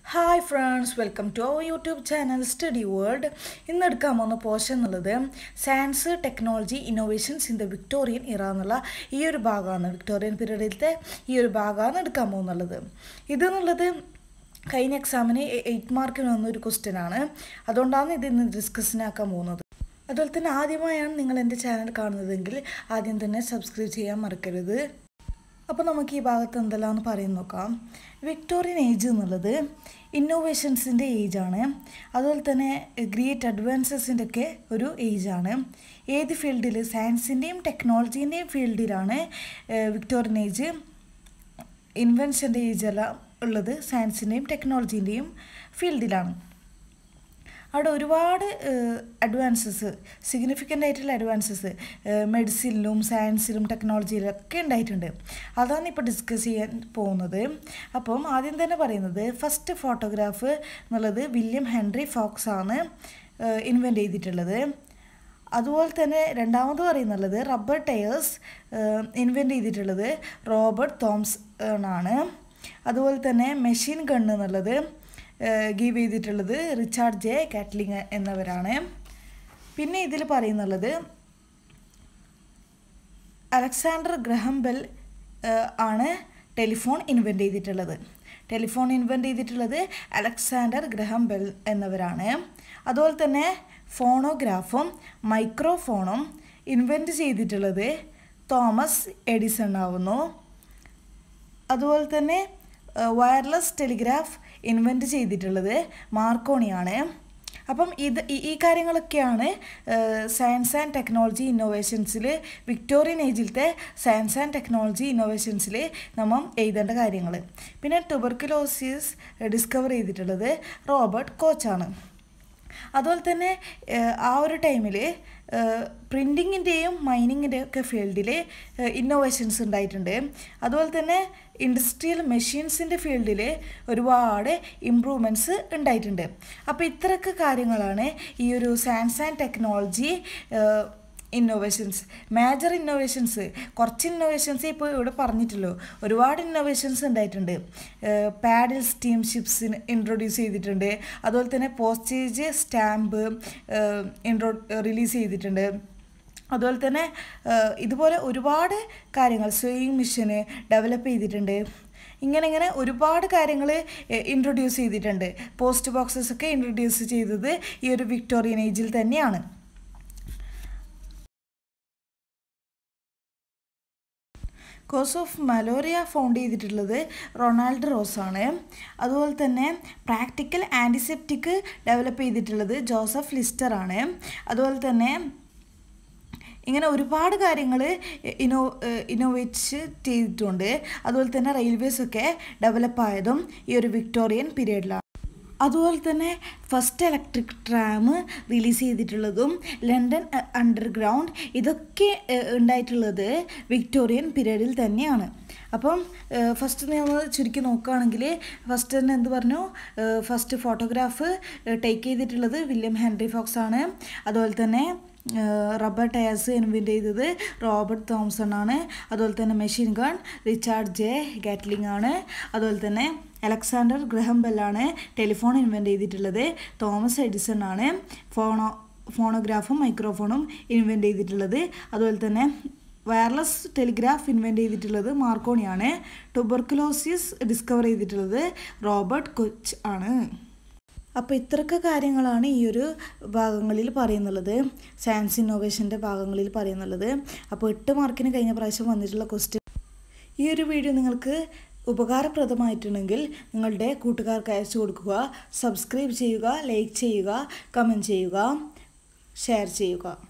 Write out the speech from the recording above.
hi friends welcome to our YouTube channel study world ഇന്ന് എടുക്കാൻ പോകുന്ന പോർഷൻ എന്നുള്ളത് science technology innovations in the Victorian era എന്നുള്ള ഈ ഒരു ഭാഗമാണ് വിക്ടോറിയൻ പീരീഡിലത്തെ ഈ ഒരു ഭാഗമാണ് എടുക്കാൻ പോകുന്നുള്ളത് ഇതെന്നുള്ളത് കഴിഞ്ഞ എക്സാമിന് എയ്റ്റ് മാർക്കിന് വന്ന ഒരു ക്വസ്റ്റ്യൻ ആണ് അതുകൊണ്ടാണ് ഇത് ഇന്ന് ഡിസ്കഷനാക്കാൻ പോകുന്നത് അതുപോലെ തന്നെ ആദ്യമായാണ് നിങ്ങൾ എൻ്റെ ചാനൽ കാണുന്നതെങ്കിൽ ആദ്യം തന്നെ സബ്സ്ക്രൈബ് ചെയ്യാൻ മറക്കരുത് അപ്പോൾ നമുക്ക് ഈ ഭാഗത്ത് എന്തെല്ലാമെന്ന് പറയും നോക്കാം വിക്ടോറിയൻ ഏജ് എന്നുള്ളത് ഇന്നോവേഷൻസിൻ്റെ ഏജാണ് അതുപോലെ തന്നെ ഗ്രേറ്റ് അഡ്വാൻസസിൻ്റെ ഒക്കെ ഒരു ഏജാണ് ഏത് ഫീൽഡിൽ സയൻസിൻ്റെയും ടെക്നോളജീൻ്റെയും ഫീൽഡിലാണ് വിക്ടോറിയൻ ഏജ് ഇൻവെൻഷൻ്റെ ഏജ് എല്ലാം ഉള്ളത് സയൻസിൻ്റെയും ടെക്നോളജീൻ്റെയും ഫീൽഡിലാണ് അവിടെ ഒരുപാട് അഡ്വാൻസസ് സിഗ്നിഫിക്കൻ്റ് ആയിട്ടുള്ള അഡ്വാൻസസ് മെഡിസിനിലും സയൻസിലും ടെക്നോളജിയിലും ഒക്കെ ഉണ്ടായിട്ടുണ്ട് അതാണ് ഇപ്പോൾ ഡിസ്കസ് ചെയ്യാൻ പോകുന്നത് അപ്പം ആദ്യം തന്നെ പറയുന്നത് ഫസ്റ്റ് ഫോട്ടോഗ്രാഫ് എന്നുള്ളത് വില്യം ഹെൻറി ഫോക്സ് ആണ് ഇൻവെൻറ്റ് ചെയ്തിട്ടുള്ളത് അതുപോലെ തന്നെ രണ്ടാമത് പറയുന്നുള്ളത് റബ്ബർ ടയേഴ്സ് ഇൻവെൻറ്റ് ചെയ്തിട്ടുള്ളത് റോബർട്ട് തോംസ് ആണ് അതുപോലെ തന്നെ മെഷീൻ ഗണ്ണ് എന്നുള്ളത് ഗീവ് ചെയ്തിട്ടുള്ളത് റിച്ചാർഡ് ജെ കാറ്റ്ലിങ് എന്നവരാണ് പിന്നെ ഇതിൽ പറയുന്നുള്ളത് അലക്സാണ്ടർ ഗ്രഹം ബെൽ ആണ് ടെലിഫോൺ ഇൻവെൻറ്റ് ചെയ്തിട്ടുള്ളത് ടെലിഫോൺ ഇൻവെൻറ്റ് ചെയ്തിട്ടുള്ളത് അലക്സാണ്ടർ ഗ്രഹം ബെൽ എന്നവരാണ് അതുപോലെ തന്നെ ഫോണോഗ്രാഫും മൈക്രോഫോണും ഇൻവെൻറ്റ് ചെയ്തിട്ടുള്ളത് തോമസ് എഡിസൺ ആവുന്നു അതുപോലെ തന്നെ വയർലെസ് ടെലിഗ്രാഫ് ഇൻവെൻറ്റ് ചെയ്തിട്ടുള്ളത് മാർക്കോണിയാണ് അപ്പം ഇത് ഈ കാര്യങ്ങളൊക്കെയാണ് സയൻസ് ആൻഡ് ടെക്നോളജി ഇന്നോവേഷൻസിൽ വിക്ടോറിയൻ ഏജിലത്തെ സയൻസ് ആൻഡ് ടെക്നോളജി ഇന്നോവേഷൻസിൽ നമ്മൾ എഴുതേണ്ട കാര്യങ്ങൾ പിന്നെ ട്യൂബർക്കുലോസിസ് ഡിസ്കവർ ചെയ്തിട്ടുള്ളത് റോബർട്ട് കോച്ചാണ് അതുപോലെ തന്നെ ആ ഒരു ടൈമിൽ പ്രിൻറ്റിങ്ങിൻ്റെയും മൈനിങ്ങിൻ്റെയും ഒക്കെ ഫീൽഡിൽ ഇന്നോവേഷൻസ് ഉണ്ടായിട്ടുണ്ട് അതുപോലെ തന്നെ ഇൻഡസ്ട്രിയൽ മെഷീൻസിൻ്റെ ഫീൽഡിൽ ഒരുപാട് ഇമ്പ്രൂവ്മെൻറ്റ്സ് ഉണ്ടായിട്ടുണ്ട് അപ്പോൾ ഇത്രയൊക്കെ കാര്യങ്ങളാണ് ഈ ഒരു science and technology innovations major innovations കുറച്ച് ഇന്നോവേഷൻസ് ഇപ്പോൾ ഇവിടെ പറഞ്ഞിട്ടുള്ളൂ ഒരുപാട് ഇന്നോവേഷൻസ് ഉണ്ടായിട്ടുണ്ട് പാഡിൽ സ്റ്റീം ഷിപ്സിന് ഇൻട്രൊഡ്യൂസ് ചെയ്തിട്ടുണ്ട് അതുപോലെ തന്നെ പോസ്റ്റേജ് സ്റ്റാമ്പ് ഇൻട്രോ റിലീസ് ചെയ്തിട്ടുണ്ട് അതുപോലെ തന്നെ ഇതുപോലെ ഒരുപാട് കാര്യങ്ങൾ സ്വിങ് മെഷീന് ഡെവലപ്പ് ചെയ്തിട്ടുണ്ട് ഇങ്ങനെ ഇങ്ങനെ ഒരുപാട് കാര്യങ്ങൾ ഇൻട്രൊഡ്യൂസ് ചെയ്തിട്ടുണ്ട് പോസ്റ്റ് ബോക്സസ് ഒക്കെ ഇൻട്രൊഡ്യൂസ് ചെയ്തത് ഈ ഒരു വിക്ടോറിയൻ ഏജിൽ തന്നെയാണ് കോസ് ഓഫ് മലോറിയ ഫൗണ്ട് ചെയ്തിട്ടുള്ളത് റൊണാൾഡ് റോസ് ആണ് അതുപോലെ തന്നെ പ്രാക്ടിക്കൽ ആൻറ്റിസെപ്റ്റിക് ഡെവലപ്പ് ചെയ്തിട്ടുള്ളത് ജോസഫ് ലിസ്റ്റർ ആണ് അതുപോലെ തന്നെ ഇങ്ങനെ ഒരുപാട് കാര്യങ്ങൾ ഇനോ ഇന്നോവേറ്റ് ചെയ്തിട്ടുണ്ട് അതുപോലെ തന്നെ റെയിൽവേസൊക്കെ ഡെവലപ്പായതും ഈ ഒരു വിക്ടോറിയൻ പീരീഡിലാണ് അതുപോലെ തന്നെ ഫസ്റ്റ് ഇലക്ട്രിക് ട്രാം റിലീസ് ചെയ്തിട്ടുള്ളതും ലണ്ടൻ അണ്ടർഗ്രൗണ്ട് ഇതൊക്കെ ഉണ്ടായിട്ടുള്ളത് വിക്ടോറിയൻ പീരീഡിൽ തന്നെയാണ് അപ്പം ഫസ്റ്റ് നമ്മൾ ചുരുക്കി നോക്കുകയാണെങ്കിൽ ഫസ്റ്റ് തന്നെ എന്ത് പറഞ്ഞു ഫസ്റ്റ് ഫോട്ടോഗ്രാഫ് ടേക്ക് ചെയ്തിട്ടുള്ളത് വില്യം ഹെൻറി ഫോക്സ് ആണ് അതുപോലെ തന്നെ റബ്ബർ ടയേഴ്സ് ഇൻവെൻറ്റ് ചെയ്തത് റോബർട്ട് തോംസൺ ആണ് അതുപോലെ തന്നെ machine gun Richard J Gatling ആണ് അതുപോലെ തന്നെ അലക്സാണ്ടർ ഗ്രഹം ബെല്ലാണ് ടെലിഫോൺ ഇൻവെൻറ്റ് ചെയ്തിട്ടുള്ളത് തോമസ് എഡിസൺ ആണ് ഫോണോ ഫോണോഗ്രാഫും മൈക്രോഫോണും ഇൻവെൻറ്റ് ചെയ്തിട്ടുള്ളത് അതുപോലെ തന്നെ വയർലെസ് ടെലിഗ്രാഫ് ഇൻവെൻറ്റ് ചെയ്തിട്ടുള്ളത് മാർക്കോണിയാണ് ട്യൂബർക്കുലോസിസ് ഡിസ്കവർ ചെയ്തിട്ടുള്ളത് റോബർട്ട് കൊച്ച് ആണ് അപ്പോൾ ഇത്രയൊക്കെ കാര്യങ്ങളാണ് ഈ ഒരു ഭാഗങ്ങളിൽ പറയുന്നുള്ളത് സയൻസ് ഇന്നോവേഷൻ്റെ ഭാഗങ്ങളിൽ പറയുന്നുള്ളത് അപ്പോൾ എട്ട് മാർക്കിന് കഴിഞ്ഞ പ്രാവശ്യം വന്നിട്ടുള്ള ക്വസ്റ്റ്യൻ ഈ ഒരു വീഡിയോ നിങ്ങൾക്ക് ഉപകാരപ്രദമായിട്ടുണ്ടെങ്കിൽ നിങ്ങളുടെ കൂട്ടുകാർക്ക് അയച്ചു കൊടുക്കുക സബ്സ്ക്രൈബ് ചെയ്യുക ലൈക്ക് ചെയ്യുക കമൻറ്റ് ചെയ്യുക ഷെയർ ചെയ്യുക